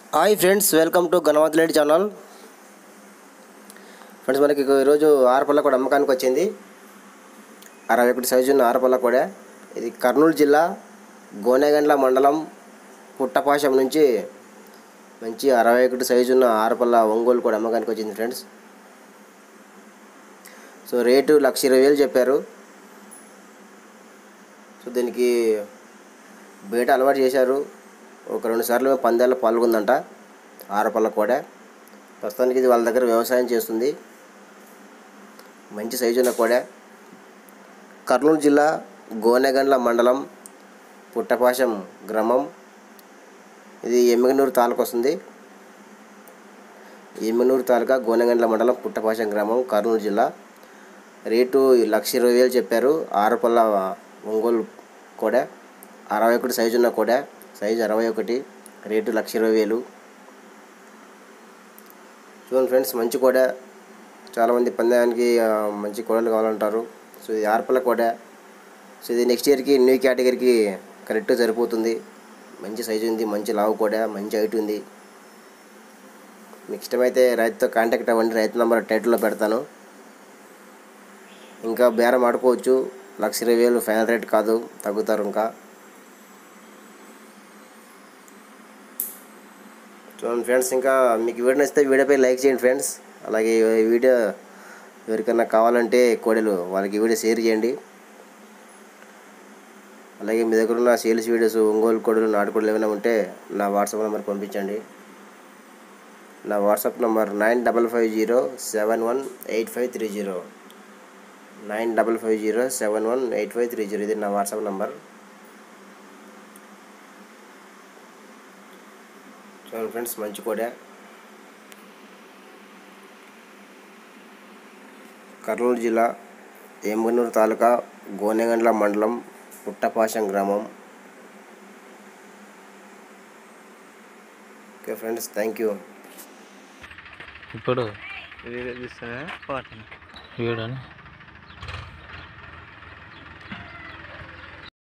hi friends welcome to గణవత్ lady channel friends మనకి ఈరోజు ఆరపల్ల కూడా అమ్మకానికి వచ్చింది అరవై ఒకటి సైజు ఉన్న ఆరపల్ల కూడా ఇది కర్నూలు జిల్లా గోనెగండ్ల మండలం పుట్టపాశం నుంచి మంచి అరవై ఒకటి సైజు ఉన్న ఆరపల్ల ఒంగోలు కూడా అమ్మకానికి వచ్చింది ఫ్రెండ్స్ సో రేటు లక్ష ఇరవై వేలు చెప్పారు సో దీనికి బయట అలవాటు చేశారు ఒక రెండు సార్లు పందాల్లో పాల్గొందంట ఆరపల్ల కూడా ప్రస్తుతానికి ఇది వాళ్ళ దగ్గర వ్యవసాయం చేస్తుంది మంచి సైజు ఉన్న కూడా కర్నూలు జిల్లా గోనెగండ్ల మండలం పుట్టపాశం గ్రామం ఇది ఎమ్మిగనూరు తాలూకు వస్తుంది ఎమ్మిగనూరు తాలూకా గోనెగండ్ల మండలం పుట్టపాశం గ్రామం కర్నూలు జిల్లా రేటు లక్ష ఇరవై వేలు చెప్పారు ఆరుపల్ల ఒంగోలు కూడా అరవై ఒకటి సైజు ఉన్న కూడా సైజు అరవై ఒకటి రేటు లక్ష ఇరవై వేలు చూడండి ఫ్రెండ్స్ మంచి కూడా చాలామంది పందానికి ఆ, మంచి కోడలు కావాలంటారు సో ఇది ఆర్పల కూడా సో ఇది నెక్స్ట్ ఇయర్కి న్యూ కేటగిరీకి కరెక్ట్గా సరిపోతుంది మంచి సైజు ఉంది మంచి లావు కూడా మంచి హైట్ ఉంది మీకు ఇష్టమైతే రైతుతో కాంటాక్ట్ అవ్వండి రైతు నెంబర్ టైటిల్లో పెడతాను ఇంకా బేరం ఆడుకోవచ్చు లక్ష ఇరవై వేలు ఫైనల్ రేట్ కాదు తగ్గుతారు ఇంకా చూడండి ఫ్రెండ్స్ ఇంకా మీకు వీడియో నచ్చితే వీడియోపై లైక్ చేయండి ఫ్రెండ్స్ అలాగే ఈ వీడియో ఎవరికైనా కావాలంటే కోడలు వాళ్ళకి ఈ వీడియో షేర్ చేయండి అలాగే మీ దగ్గర ఉన్న సేల్స్ వీడియోస్ ఒంగోలు కోడలు నాటుకోడలు ఏమైనా ఉంటే నా వాట్సాప్ నెంబర్ పంపించండి నా WhatsApp number nine double five zero seven one eight five three zero nine double five zero seven one eight five three zero ఇది నా వాట్సాప్ నంబర్ చూడండి ఫ్రెండ్స్ మంచి కూడా కర్నూలు జిల్లా ఏమగనూరు తాలూకా గోనెగండ్ల మండలం పుట్టపాశం గ్రామం ఓకే ఫ్రెండ్స్ థ్యాంక్ యూ ఇప్పుడు వీడియో తీస్తానే పాటను వీడని